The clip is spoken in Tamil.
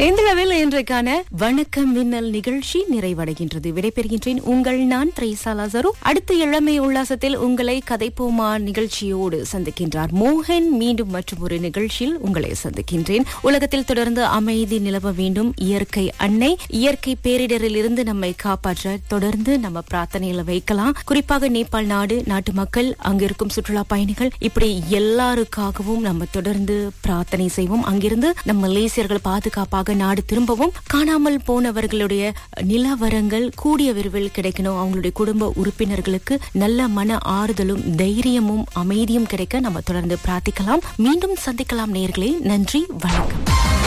இந்திரவில் இன்றைக்கான வணக்கம் மின்னல் நிகழ்ச்சி நிறைவடைகின்றது விடைபெறுகின்றேன் உங்கள் நான் த்ரைசா லாசரு அடுத்த இளமை உல்லாசத்தில் உங்களை கதைப்போமா நிகழ்ச்சியோடு சந்திக்கின்றார் மோகன் மீண்டும் மற்றும் ஒரு நிகழ்ச்சியில் உங்களை சந்திக்கின்றேன் உலகத்தில் தொடர்ந்து அமைதி நிலவ வேண்டும் இயற்கை அன்னை இயற்கை பேரிடரில் இருந்து நம்மை காப்பாற்ற தொடர்ந்து நம்ம பிரார்த்தனையில வைக்கலாம் குறிப்பாக நேபாள் நாடு நாட்டு மக்கள் அங்கிருக்கும் சுற்றுலா பயணிகள் இப்படி எல்லாருக்காகவும் நம்ம தொடர்ந்து பிரார்த்தனை செய்வோம் அங்கிருந்து நம்ம மலேசியர்கள் பாதுகாப்பாக நாடு திரும்பவும் காணாமல் போனவர்களுடைய நிலவரங்கள் கூடிய விரைவில் கிடைக்கணும் அவங்களுடைய குடும்ப உறுப்பினர்களுக்கு நல்ல மன ஆறுதலும் தைரியமும் அமைதியும் கிடைக்க நம்ம தொடர்ந்து பிரார்த்திக்கலாம் மீண்டும் சந்திக்கலாம் நேர்களே நன்றி வணக்கம்